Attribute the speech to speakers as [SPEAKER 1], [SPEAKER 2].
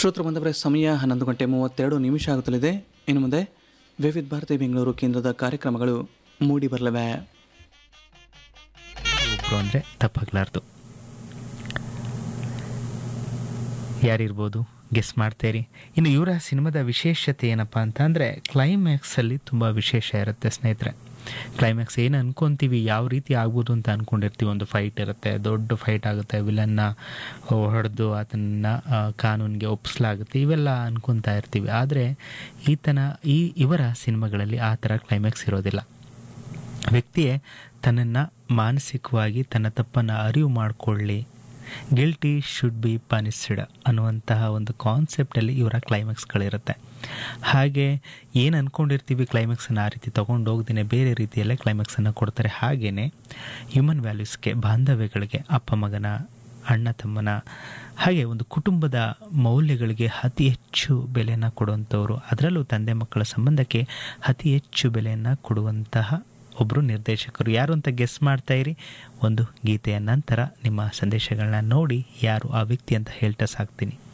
[SPEAKER 1] ಶ್ರೋತೃ ಬಂದವರ ಸಮಯ ಹನ್ನೊಂದು ಗಂಟೆ ಮೂವತ್ತೆರಡು ನಿಮಿಷ ಆಗುತ್ತಲಿದೆ ಇನ್ನು ಮುಂದೆ ವಿವಿಧ ಭಾರತಿ ಬೆಂಗಳೂರು ಕೇಂದ್ರದ ಕಾರ್ಯಕ್ರಮಗಳು ಮೂಡಿ ಬರಲಿವೆ
[SPEAKER 2] ಒಬ್ಬರು ಅಂದರೆ ತಪ್ಪಾಗಲಾರ್ದು ಯಾರಿರ್ಬೋದು ಗೆಸ್ ಮಾಡ್ತೇರಿ ಇನ್ನು ಇವರ ಸಿನಿಮಾದ ವಿಶೇಷತೆ ಏನಪ್ಪ ಅಂತ ಅಂದರೆ ಕ್ಲೈಮ್ಯಾಕ್ಸಲ್ಲಿ ತುಂಬ ವಿಶೇಷ ಇರುತ್ತೆ ಸ್ನೇಹಿತರೆ ಕ್ಲೈಮ್ಯಾಕ್ಸ್ ಏನು ಅನ್ಕೊಂತೀವಿ ಯಾವ ರೀತಿ ಆಗ್ಬೋದು ಅಂತ ಅಂದ್ಕೊಂಡಿರ್ತೀವಿ ಒಂದು ಫೈಟ್ ಇರುತ್ತೆ ದೊಡ್ಡ ಫೈಟ್ ಆಗುತ್ತೆ ವಿಲನ್ನ ಹೊಡೆದು ಅದನ್ನು ಕಾನೂನಿಗೆ ಒಪ್ಪಿಸಲಾಗುತ್ತೆ ಇವೆಲ್ಲ ಅನ್ಕೊತಾ ಇರ್ತೀವಿ ಆದರೆ ಈತನ ಈ ಇವರ ಸಿನಿಮಾಗಳಲ್ಲಿ ಆ ಥರ ಕ್ಲೈಮ್ಯಾಕ್ಸ್ ಇರೋದಿಲ್ಲ ವ್ಯಕ್ತಿಯೇ ತನ್ನನ್ನು ಮಾನಸಿಕವಾಗಿ ತನ್ನ ತಪ್ಪನ್ನು ಅರಿವು ಮಾಡಿಕೊಳ್ಳಿ ಗಿಲ್ಟಿ ಶುಡ್ ಬಿ ಪನಿಸ್ಡ್ ಅನ್ನುವಂತಹ ಒಂದು ಕಾನ್ಸೆಪ್ಟಲ್ಲಿ ಇವರ ಕ್ಲೈಮ್ಯಾಕ್ಸ್ಗಳಿರುತ್ತೆ ಹಾಗೆ ಏನು ಅಂದ್ಕೊಂಡಿರ್ತೀವಿ ಕ್ಲೈಮ್ಯಾಕ್ಸನ್ನು ಆ ರೀತಿ ತೊಗೊಂಡು ಹೋಗ್ದೇನೆ ಬೇರೆ ರೀತಿಯಲ್ಲೇ ಕ್ಲೈಮ್ಯಾಕ್ಸನ್ನು ಕೊಡ್ತಾರೆ ಹಾಗೆಯೇ ಹ್ಯೂಮನ್ ವ್ಯಾಲ್ಯೂಸ್ಗೆ ಬಾಂಧವ್ಯಗಳಿಗೆ ಅಪ್ಪ ಮಗನ ಅಣ್ಣ ತಮ್ಮನ ಹಾಗೆ ಒಂದು ಕುಟುಂಬದ ಮೌಲ್ಯಗಳಿಗೆ ಅತಿ ಹೆಚ್ಚು ಬೆಲೆಯನ್ನು ಕೊಡುವಂಥವ್ರು ಅದರಲ್ಲೂ ತಂದೆ ಮಕ್ಕಳ ಸಂಬಂಧಕ್ಕೆ ಅತಿ ಹೆಚ್ಚು ಬೆಲೆಯನ್ನು ಕೊಡುವಂತಹ ಒಬ್ಬರು ನಿರ್ದೇಶಕರು ಯಾರು ಅಂತ ಗೆಸ್ ಮಾಡ್ತಾ ಇರಿ ಒಂದು ಗೀತೆಯ ನಂತರ ನಿಮ್ಮ ಸಂದೇಶಗಳನ್ನ ನೋಡಿ ಯಾರು ಆ ವ್ಯಕ್ತಿ ಅಂತ ಹೇಳ್ತಾ ಸಾಕ್ತೀನಿ